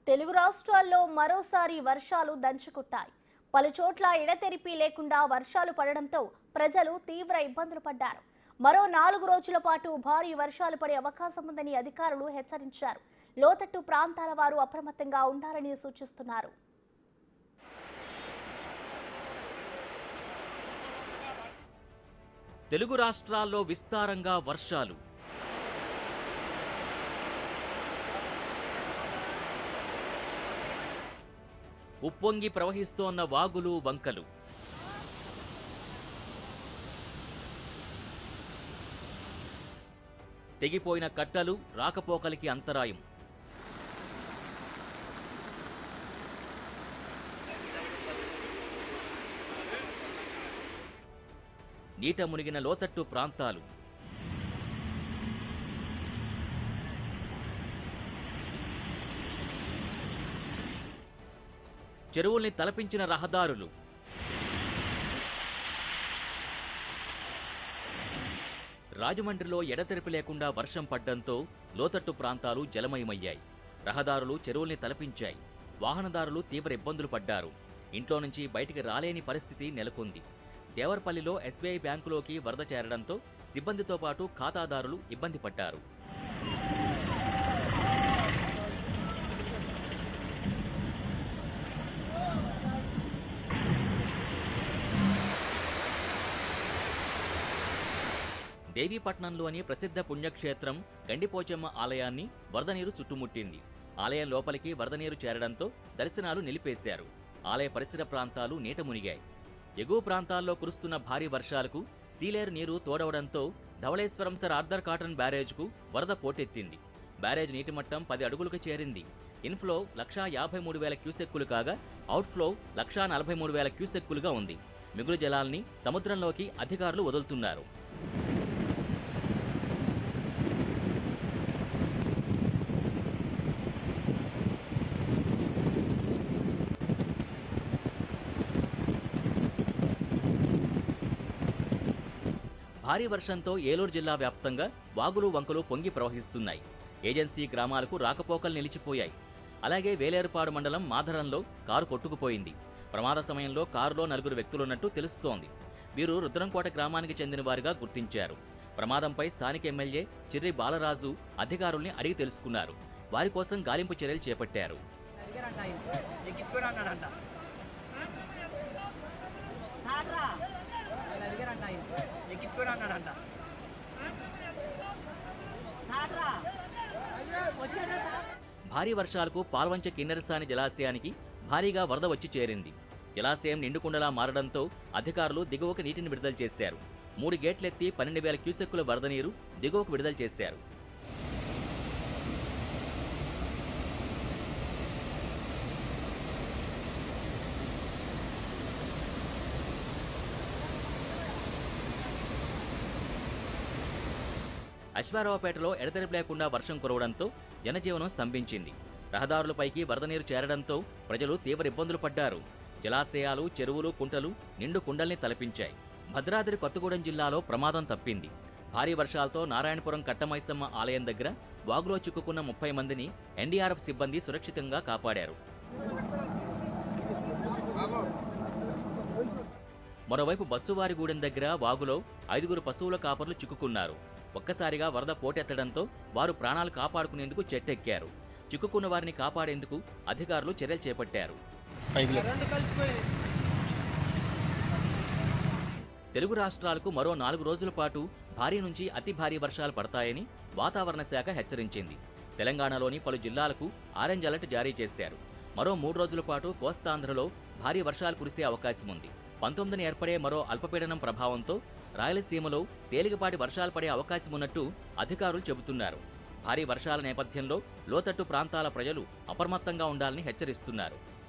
తెలుగు రాష్ట్రాల్లో మరోసారి వర్షాలు దంచుకుట్టాయి పలు చోట్ల ఎడతెరిపి లేకుండా వర్షాలు పడడంతో ప్రజలు తీవ్ర ఇబ్బందులు పడ్డారు మరో నాలుగు రోజుల పాటు భారీ వర్షాలు పడే అవకాశం ఉందని అధికారులు హెచ్చరించారు లోతట్టు ప్రాంతాల వారు అప్రమత్తంగా ఉండాలని సూచిస్తున్నారు తెలుగు రాష్ట్రాల్లో విస్తారంగా వర్షాలు ఉప్పొంగి ప్రవహిస్తోన్న వాగులు వంకలు తెగిపోయిన కట్టలు రాకపోకలికి అంతరాయం నీట మునిగిన లోతట్టు ప్రాంతాలు చెరువుల్ని తలపించిన రహదారులు రాజమండ్రిలో ఎడతెరిపి లేకుండా వర్షం పడ్డంతో లోతట్టు ప్రాంతాలు జలమయమయ్యాయి రహదారులు చెరువుల్ని తలపించాయి వాహనదారులు తీవ్ర ఇబ్బందులు పడ్డారు ఇంట్లో నుంచి బయటికి రాలేని పరిస్థితి నెలకొంది దేవరపల్లిలో ఎస్బీఐ బ్యాంకులోకి వరద చేరడంతో సిబ్బందితో పాటు ఖాతాదారులు ఇబ్బంది పడ్డారు దేవీపట్నంలోని ప్రసిద్ధ పుణ్యక్షేత్రం గండిపోచమ్మ ఆలయాన్ని వరద నీరు చుట్టుముట్టింది ఆలయం లోపలికి వరద నీరు చేరడంతో దర్శనాలు నిలిపేశారు ఆలయ పరిసర ప్రాంతాలు నీట మునిగాయి ఎగువ ప్రాంతాల్లో కురుస్తున్న భారీ వర్షాలకు సీలేరు నీరు తోడవడంతో ధవళేశ్వరం సర్ ఆర్థర్ కాటన్ బ్యారేజ్కు వరద పోటెత్తింది బ్యారేజ్ నీటి మట్టం పది అడుగులకు చేరింది ఇన్ఫ్లో లక్షా యాభై మూడు వేల క్యూసెక్కులు కాగా అవుట్ఫ్లో లక్షా నలభై మూడు వేల క్యూసెక్కులుగా ఉంది మిగులు జలాల్ని సముద్రంలోకి అధికారులు వదులుతున్నారు భారీ వర్షంతో ఏలూరు జిల్లా వ్యాప్తంగా వాగులు వంకలు పొంగి ప్రవహిస్తున్నాయి ఏజెన్సీ గ్రామాలకు రాకపోకలు నిలిచిపోయాయి అలాగే వేలేరుపాడు మండలం మాధరంలో కారు కొట్టుకుపోయింది ప్రమాద సమయంలో కారులో నలుగురు వ్యక్తులున్నట్టు తెలుస్తోంది వీరు రుద్రంకోట గ్రామానికి చెందిన వారిగా గుర్తించారు ప్రమాదంపై స్థానిక ఎమ్మెల్యే చిర్రి బాలరాజు అధికారుల్ని అడిగి తెలుసుకున్నారు వారి కోసం గాలింపు చర్యలు చేపట్టారు అడిగారంట ఆయన ఎక్కించుకొని అన్నాడంట ఆయన అడిగారంట ఆయన ఎక్కించుకొని అన్నాడంట భారీ వర్షాలకు పాల్వంచ కిన్నెరసాని జలాశయానికి భారీగా వరద వచ్చి చేరింది జలాశయం నిండుకుండలా మారడంతో అధికారులు దిగువకు నీటిని విడుదల చేశారు మూడు గేట్లెత్తి పన్నెండు వేల క్యూసెక్కుల వరద నీరు దిగువకు విడుదల చేశారు అశ్వారావుపేటలో ఎడతెరిపి లేకుండా వర్షం కురవడంతో జనజీవనం స్తంభించింది రహదారులపైకి వరద నీరు చేరడంతో ప్రజలు తీవ్ర ఇబ్బందులు పడ్డారు జలాశయాలు చెరువులు కుంటలు నిండు కుండల్ని తలపించాయి భద్రాద్రి కొత్తగూడెం జిల్లాలో ప్రమాదం తప్పింది భారీ వర్షాలతో నారాయణపురం కట్టమైసమ్మ ఆలయం దగ్గర వాగులో చిక్కుకున్న ముప్పై మందిని ఎన్డీఆర్ఎఫ్ సిబ్బంది సురక్షితంగా కాపాడారు మరోవైపు బచ్చువారిగూడెం దగ్గర వాగులో ఐదుగురు పశువుల కాపర్లు చిక్కుకున్నారు ఒక్కసారిగా వరద పోటెత్తడంతో వారు ప్రాణాలు కాపాడుకునేందుకు చెట్టెక్కారు చిక్కుకున్న వారిని కాపాడేందుకు అధికారులు చర్యలు చేపట్టారు తెలుగు రాష్ట్రాలకు మరో నాలుగు రోజుల పాటు భారీ నుంచి అతి భారీ వర్షాలు పడతాయని వాతావరణ శాఖ హెచ్చరించింది తెలంగాణలోని పలు జిల్లాలకు ఆరెంజ్ అలర్ట్ జారీ చేశారు మరో మూడు రోజుల పాటు కోస్తాంధ్రలో భారీ వర్షాలు కురిసే అవకాశం ఉంది పంతొమ్మిదిన ఏర్పడే మరో అల్పపీడనం ప్రభావంతో రాయలసీమలో తేలికపాటి వర్షాలు పడే అవకాశం ఉన్నట్టు అధికారులు చెబుతున్నారు భారీ వర్షాల నేపథ్యంలో లోతట్టు ప్రాంతాల ప్రజలు అప్రమత్తంగా ఉండాలని హెచ్చరిస్తున్నారు